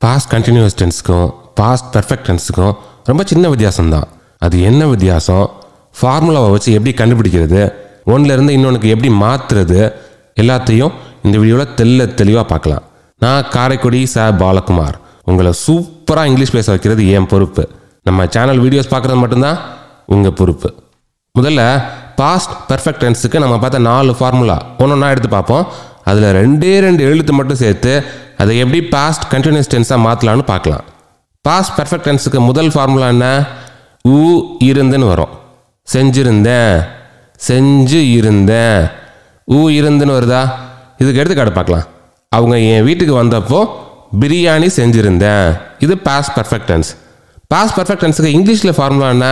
past continuous டென்ஸுக்கும் past perfect டென்ஸுக்கும் ரொம்ப சின்ன வித்தியாசம்தான் அது என்ன வித்தியாசம் ஃபார்முலாவை வச்சு எப்படி கண்டுபிடிக்கிறது ஒன்றுலேருந்து இன்னொன்றுக்கு எப்படி மாற்றுறது எல்லாத்தையும் இந்த வீடியோவில் தெல்ல தெளிவாக பார்க்கலாம் நான் காரைக்குடி ச பாலகுமார் உங்களை சூப்பராக இங்கிலீஷ் பேச வைக்கிறது என் பொறுப்பு நம்ம சேனல் வீடியோஸ் பார்க்குறது மட்டும்தான் உங்கள் பொறுப்பு முதல்ல பாஸ்ட் பெர்ஃபெக்ட் டென்ஸுக்கு நம்ம பார்த்த நாலு ஃபார்முலா ஒன்றா எடுத்து பார்ப்போம் அதில் ரெண்டே ரெண்டு எழுத்து மட்டும் சேர்த்து அதை எப்படி பாஸ்ட் கண்டினியூஸ் டென்ஸாக மாற்றலான்னு பார்க்கலாம் பாஸ்ட் பெர்ஃபெக்ட் டென்ஸுக்கு முதல் ஃபார்முலா என்ன ஊ இருந்துன்னு வரும் செஞ்சிருந்தேன் செஞ்சு இருந்தேன் ஊ இருந்துன்னு வருதா இதுக்கு எடுத்துக்காட்டு பார்க்கலாம் அவங்க என் வீட்டுக்கு வந்தப்போ பிரியாணி செஞ்சுருந்தேன் இது past perfect tense past perfect டென்ஸுக்கு இங்கிலீஷில் ஃபார்முலா என்ன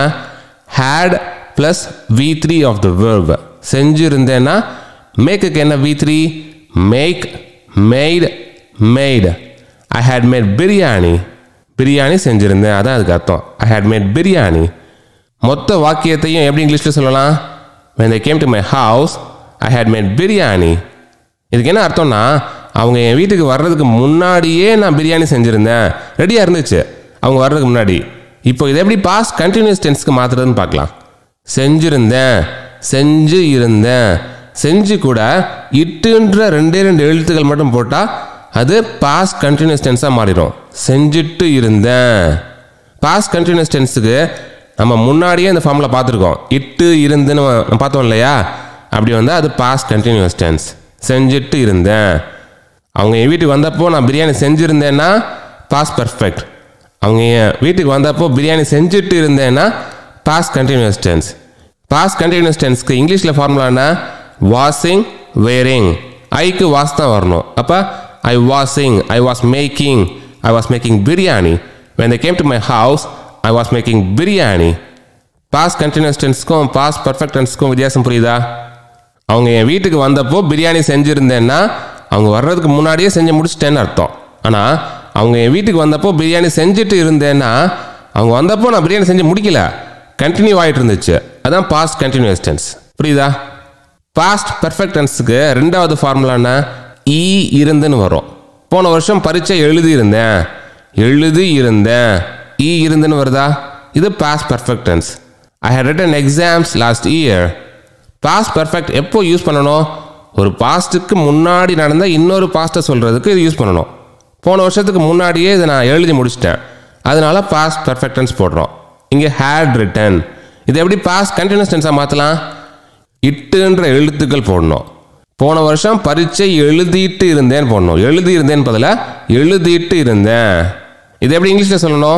had plus V three of the verb செஞ்சுருந்தேன்னா மேக்குக்கு என்ன V three make made made I had made biryani biryani செஞ்சுருந்தேன் அதான் அதுக்கு அர்த்தம் ஐ ஹேட் மேட் பிரியாணி மொத்த வாக்கியத்தையும் எப்படி இங்கிலீஷில் சொல்லலாம் when they came to my house i had made biryani இதுக்கு என்ன அர்த்தம்னா அவங்க என் வீட்டுக்கு வர்றதுக்கு முன்னாடியே நான் பிரியாணி செஞ்சுருந்தேன் ரெடியாக இருந்துச்சு அவங்க வர்றதுக்கு முன்னாடி இப்போ இதை எப்படி பாஸ்ட் கண்டினியூஸ் டென்ஸ்க்கு மாற்றுறதுன்னு பார்க்கலாம் செஞ்சிருந்தேன் செஞ்சு இருந்தேன் செஞ்சு கூட இட்டுன்ற ரெண்டே ரெண்டு எழுத்துக்கள் மட்டும் போட்டால் அது பாஸ்ட் கண்டினியூஸ் டென்ஸாக மாறிடும் செஞ்சுட்டு இருந்தேன் பாஸ்ட் கண்டினியூஸ் டென்ஸுக்கு நம்ம முன்னாடியே இந்த ஃபார்மில் பார்த்துருக்கோம் இட்டு இருந்துன்னு நம்ம பார்த்தோம் இல்லையா அப்படி வந்தால் அது பாஸ்ட் கண்டினியூஸ் டென்ஸ் செஞ்சுட்டு இருந்தேன் அவங்க என் வீட்டுக்கு வந்தப்போ நான் பிரியாணி செஞ்சுருந்தேன்னா பாஸ்ட் பர்ஃபெக்ட் அவங்க என் வீட்டுக்கு வந்தப்போ பிரியாணி செஞ்சுட்டு இருந்தேன்னா past continuous tense past continuous டென்ஸ்க்கு இங்கிலீஷில் ஃபார்முலா என்ன வாஷிங் வேரிங் ஐக்கு வாஸ் தான் வரணும் அப்போ I washing I was making I was making biryani when they came to my house I was making biryani past continuous டென்ஸ்க்கும் பாஸ்ட் பர்ஃபெக்ட் டென்ஸ்க்கும் வித்தியாசம் புரியுதா அவங்க என் வீட்டுக்கு வந்தப்போ பிரியாணி செஞ்சுருந்தேன்னா அவங்க வர்றதுக்கு முன்னாடியே செஞ்சு முடிச்சிட்டேன்னு அர்த்தம் ஆனால் அவங்க என் வீட்டுக்கு வந்தப்போ பிரியாணி செஞ்சுட்டு இருந்தேன்னா அவங்க வந்தப்போ நான் பிரியாணி செஞ்சு முடிக்கல கண்டினியூ ஆகிட்டு இருந்துச்சு அதான் பாஸ்ட் கண்டினியூஸ் டென்ஸ் புரியுதா பாஸ்ட் பெர்ஃபெக்ட் டென்ஸுக்கு ரெண்டாவது ஃபார்முலா என்ன ஈ இருந்துன்னு வரும் போன வருஷம் பரீட்சை எழுதி இருந்தேன் எழுதி இருந்தேன் ஈ இருந்துன்னு வருதா இது past perfect tense I had written exams last year past perfect எப்போ யூஸ் பண்ணணும் ஒரு பாஸ்ட்டுக்கு முன்னாடி நடந்த இன்னொரு பாஸ்ட்டை சொல்கிறதுக்கு இது யூஸ் பண்ணணும் போன வருஷத்துக்கு முன்னாடியே இதை நான் எழுதி முடிச்சிட்டேன் அதனால பாஸ்ட் பெர்ஃபெக்ட் டென்ஸ் போடுறோம் இங்கே ஹேட் ரிட்டன் இது எப்படி பாஸ்ட் கண்டினியூஸ் டென்ஸாக மாற்றலாம் இட்டுன்ற எழுத்துக்கள் போடணும் போன வருஷம் பரீட்சை எழுதிட்டு இருந்தேன்னு போடணும் எழுதி இருந்தேன்னு பதிலாக எழுதிட்டு இருந்தேன் இது எப்படி இங்கிலீஷில் சொல்லணும்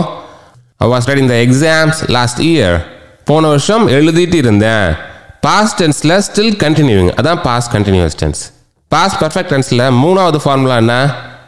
ஐ வாஸ் ரெடி இந்த எக்ஸாம்ஸ் லாஸ்ட் இயர் போன வருஷம் எழுதிட்டு இருந்தேன் பாஸ்ட் டென்ஸில் ஸ்டில் கண்டினியூவிங் அதான் past continuous tense past perfect டென்ஸில் மூணாவது ஃபார்முலா என்ன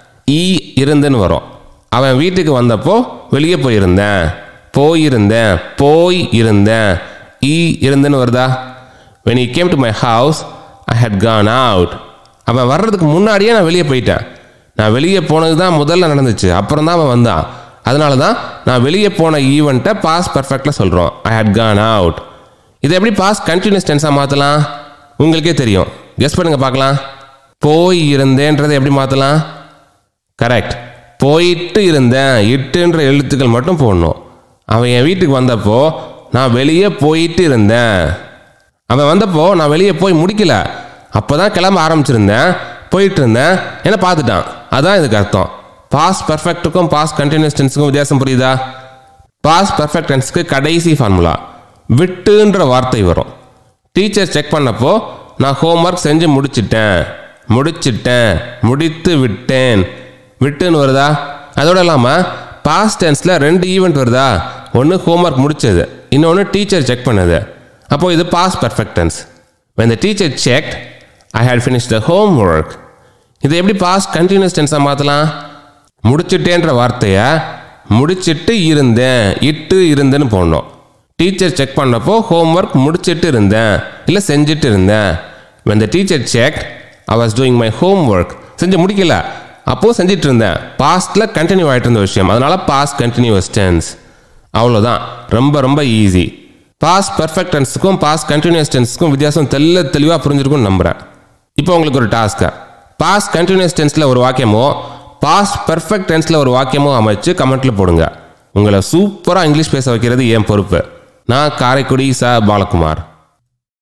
ஈ இருந்துன்னு வரும் அவன் வீட்டுக்கு வந்தப்போ வெளியே போயிருந்தேன் போயிருந்தேன் போய் இருந்தேன் ஈ இருந்துன்னு வருதா when he came to my house i had gone out அவன் வர்றதுக்கு முன்னாடியே நான் வெளியே போயிட்டேன் நான் வெளியே போனது தான் முதல்ல நடந்துச்சு அப்புறம் தான் அவன் வந்தான் அதனால தான் நான் வெளியே போன ஈவெண்ட்டை பாஸ் பர்ஃபெக்டில் சொல்கிறோம் ஐ ஹேட் கான் அவுட் இதை எப்படி பாஸ் கண்டினியூஸ் டென்ஸாக மாற்றலாம் உங்களுக்கே தெரியும் கெஸ் பண்ணுங்க பார்க்கலாம் போய் இருந்தேன்றதை எப்படி மாற்றலாம் கரெக்ட் போயிட்டு இருந்தேன் இட்டுன்ற எழுத்துக்கள் மட்டும் போடணும் அவன் என் வீட்டுக்கு வந்தப்போ நான் வெளியே போயிட்டு இருந்தேன் அவன் வந்தப்போ நான் வெளியே போய் முடிக்கல அப்போ தான் கிளம்ப ஆரம்பிச்சிருந்தேன் போயிட்டு இருந்தேன் என்ன பார்த்துட்டான் அதான் இதுக்கு அர்த்தம் பாஸ் பர்ஃபெக்ட்டுக்கும் பாஸ் கண்டினியூஸ் டென்ஸுக்கும் வித்தியாசம் புரியுதா பாஸ் பர்ஃபெக்ட் டென்ஸ்க்கு கடைசி ஃபார்முலா விட்டுன்ற வார்த்தை வரும் டீச்சர் செக் பண்ணப்போ நான் ஹோம்ஒர்க் செஞ்சு முடிச்சிட்டேன் முடிச்சிட்டேன் முடித்து விட்டேன் விட்டுன்னு வருதா அதோட இல்லாமல் பாஸ்ட் டென்ஸில் ரெண்டு ஈவெண்ட் வருதா ஒன்று ஹோம்ஒர்க் முடிச்சது இன்னொன்று டீச்சர் செக் பண்ணது அப்போ இது past perfect tense when the teacher checked i had finished the homework இதை எப்படி பாஸ் கண்டினியூஸ் டென்ஸாக மாற்றலாம் முடிச்சிட்டேன்ற வார்த்தையை முடிச்சிட்டு இருந்தேன் இட்டு இருந்தேன்னு போடணும் டீச்சர் செக் பண்ணப்போ ஹோம்ஒர்க் முடிச்சிட்டு இருந்தேன் இல்லை செஞ்சுட்டு இருந்தேன் when the teacher checked i was doing my homework செஞ்சு முடிக்கல அப்போது செஞ்சிட்டு இருந்தேன் பாஸ்ட்டில் கண்டினியூ ஆகிட்டு இருந்த விஷயம் அதனால பாஸ்ட் கண்டினியூஸ் டென்ஸ் அவ்வளோதான் ரொம்ப ரொம்ப ஈஸி பாஸ்ட் பெர்ஃபெக்ட் டென்ஸுக்கும் பாஸ்ட் கண்டினியூஸ் டென்ஸுக்கும் வித்தியாசம் தெல்ல தெளிவாக புரிஞ்சிருக்கும்னு நம்புகிறேன் இப்போ உங்களுக்கு ஒரு டாஸ்க்கு பாஸ்ட் கண்டினியூஸ் டென்ஸில் ஒரு வாக்கியமோ பாஸ்ட் பெர்ஃபெக்ட் டென்ஸில் ஒரு வாக்கியமும் அமைச்சு கமெண்ட்டில் போடுங்க உங்களை சூப்பராக இங்கிலீஷ் பேச வைக்கிறது என் பொறுப்பு நான் காரைக்குடி ச பாலகுமார்